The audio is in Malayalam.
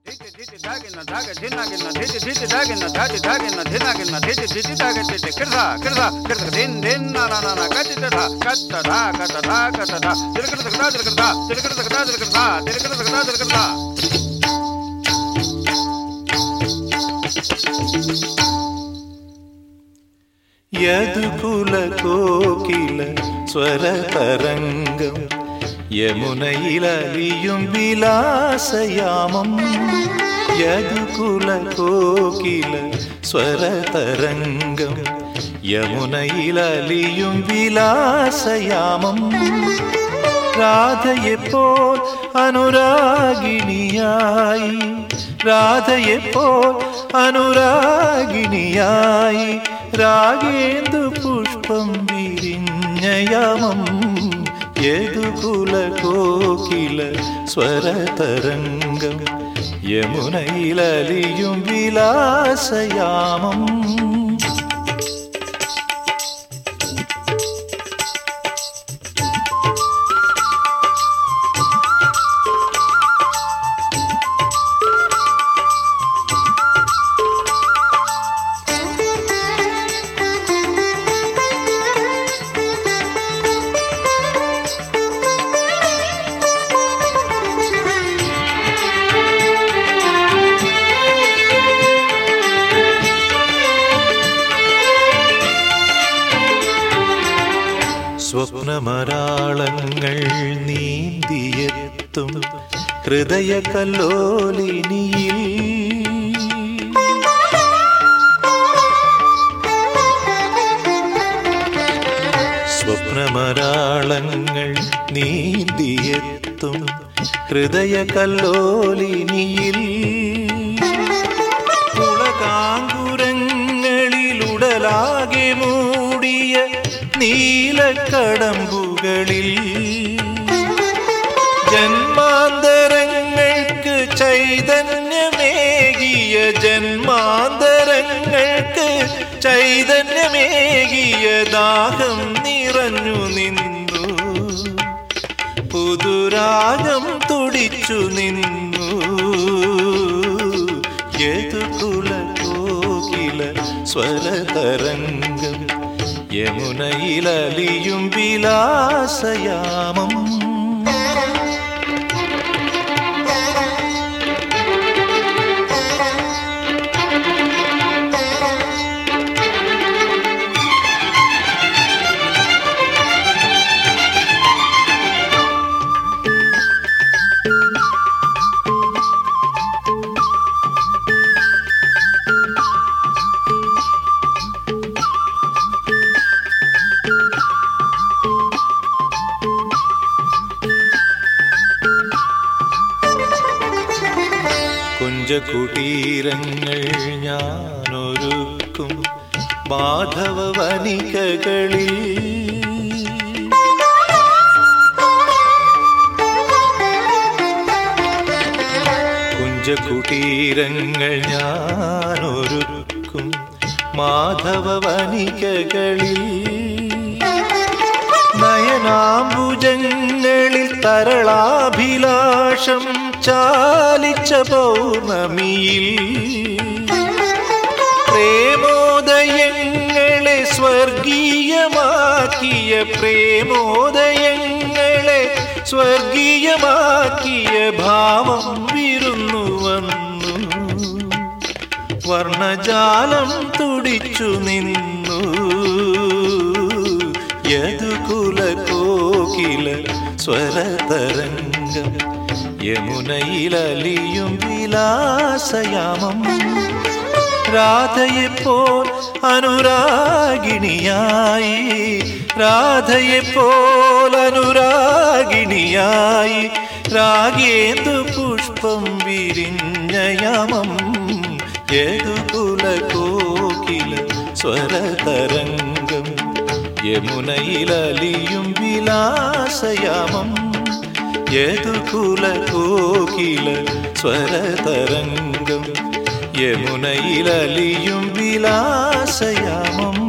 ಧಿತಿ ಧಾಗಿನ ಧಾಗ ಧಿನ್ನಾಗಿನ ಧಿತಿ ಧಿತಿ ಧಾಗಿನ ಧಾತಿ ಧಾಗಿನ ಧಿನ್ನಾಗಿನ ಧಿತಿ ಧಿತಿ ಧಾಗ ಧಿತಿ ಕಿರ್ಧ ಕಿರ್ಧ ಕಿರ್ಧ ದಿನ್ ದಿನ್ ನಾನ ನಾನ ಕತಿ ಧ ಕತ್ತ ಧ ಕತ ಧ ಕತ ಧ ತಿರುಕಡ ತಗದ ತಿರುಕಡ ತಿರುಕಡ ತಗದ ತಿರುಕಡ ತಿರುಕಡ ತಗದ ತಿರುಕಡ യദുകുല കോകില സ്വരതരംഗം യമുനയിലലിയും വിലാസയാമം യദുകുല കോകില സ്വരതരംഗം യമുനയിലലിയും വിലാസയാമം രാധയെപ്പോൾ അനുരാഗിണിയായി രാധയെപ്പോൾ അനുരാഗിണിയായി രാഗേന്ദു പുഷ്പം വിരിഞ്ഞയമം യദുകുല കോകില സ്വരതരംഗം യമുനയിലലിയും വിലാസയാമം സ്വപ്നമരാളങ്ങൾ നീന്തിയെത്തും ഹൃദയ കല്ലോലിനിയിൽ സ്വപ്നമരാളങ്ങൾ നീന്തിയെത്തും ഹൃദയ കല്ലോലിനിയിൽ ഉളകാങ്കുരങ്ങളിലുടലാകെ മൂടിയ നീലക്കടമ്പുകളിൽ ജന്മാന്തരങ്ങൾക്ക് ചൈതന്യമേകിയ ജന്മാന്തരങ്ങൾക്ക് ചൈതന്യമേകിയ ദാഹം നിറഞ്ഞു നിന്നു പുതുരാഗം തുടിച്ചു നിന്നു യദുകുല കോകില സ്വരതരംഗം യമുനയിലലിയും വിലാസയാമം കുഞ്ചകുടീരങ്ങൾ ഞാനൊരുക്കും മാധവ വനികകളിൽ കുഞ്ചകുടീരങ്ങൾ ഞാനൊരുക്കും മാധവ വനികകളിൽ നയനാംബുജങ്ങളിൽ തരളാഭിലാഷം ചാലിച്ച പൗർണമിയിൽ പ്രേമോദയങ്ങളെ സ്വർഗീയമാക്കിയ പ്രേമോദയങ്ങളെ സ്വർഗീയമാക്കിയ ഭാവം വിരുന്നു വന്നു വർണ്ണജാലം തുടിച്ചു നിന്നു യദുകുല കോകില സ്വരതരംഗം യമുനയിലലിയും വിലാസയാമം രാധയെപ്പോൾ അനുരാഗിണിയായി രാധയെപ്പോൾ അനുരാഗിണിയായി രാഗേന്ദു പുഷ്പം വിരിഞ്ഞയമം യദുകുല കോകില സ്വരതരംഗം യമുനയിലലിയും വിലാസയാമം യദുകുല കോകില സ്വരതരംഗം യമുനയിലലിയും വിലാസയാമം